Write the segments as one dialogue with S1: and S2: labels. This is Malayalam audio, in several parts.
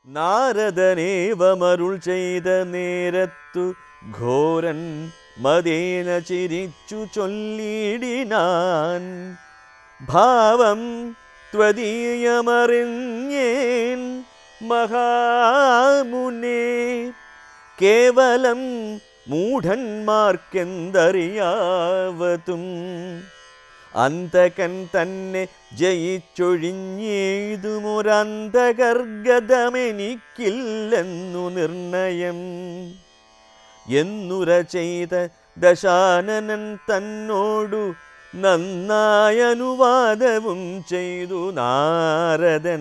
S1: നാരദനേവമരുൾ ചെയ്ത നേരത്തു ഘോരൻ മതേന ചിരിച്ചു ചൊല്ലിടിനാൻ ഭാവം ത്വദീയമറിഞ്ഞേൻ മഹാമുനേ കേവലം മൂഢന്മാർക്കെന്തറിയാവതും അന്തകൻ തന്നെ ജയിച്ചൊഴിഞ്ഞേതുമൊരന്തകർഗതമെനിക്കില്ലെന്നു നിർണയം എന്നുര ചെയ്ത ദശാനനൻ തന്നോടു നന്നായ അനുവാദവും ചെയ്തു നാരദൻ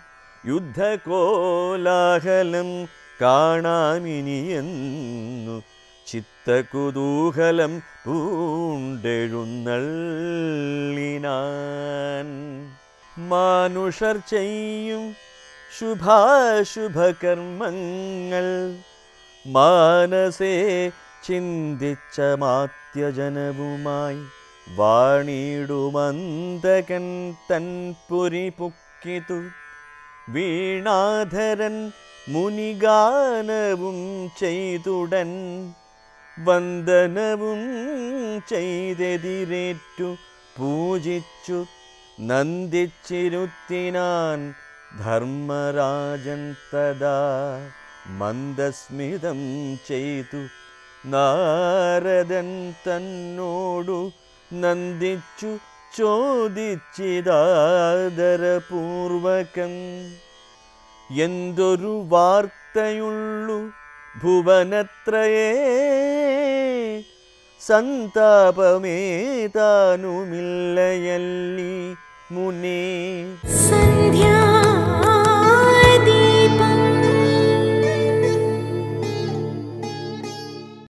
S1: യുദ്ധകോലാഹലം കാണാമിനിയെന്നു ചിത്തകുതൂഹലം പൂണ്ടെഴുന്നള്ളിനാൻ മാനുഷർ ചെയ്യും ശുഭാശുഭകർമ്മങ്ങൾ മാനസേ ചിന്തിച്ച മാത്യജനവുമായി വാണിടുമന്തകൻ തൻ പുരി പുക്കിതു വീണാധരൻ മുനിഗാനവും ചെയ്തുടൻ വന്ദനവും ചെയ്തെതിരേറ്റു പൂജിച്ചു നന്ദിച്ചിരുത്തിനാൻ ധർമ്മരാജൻ തഥാ മന്ദസ്മിതം ചെയ്തു നാരദൻ തന്നോടു നന്ദിച്ചു ചോദിച്ചിതാദരപൂർവകം എന്തൊരു വാർത്തയുള്ളു ഭുവനത്രയേ സന്താപമേതാനുമില്ലയല്ലി മുനേ
S2: സന്ധ്യാ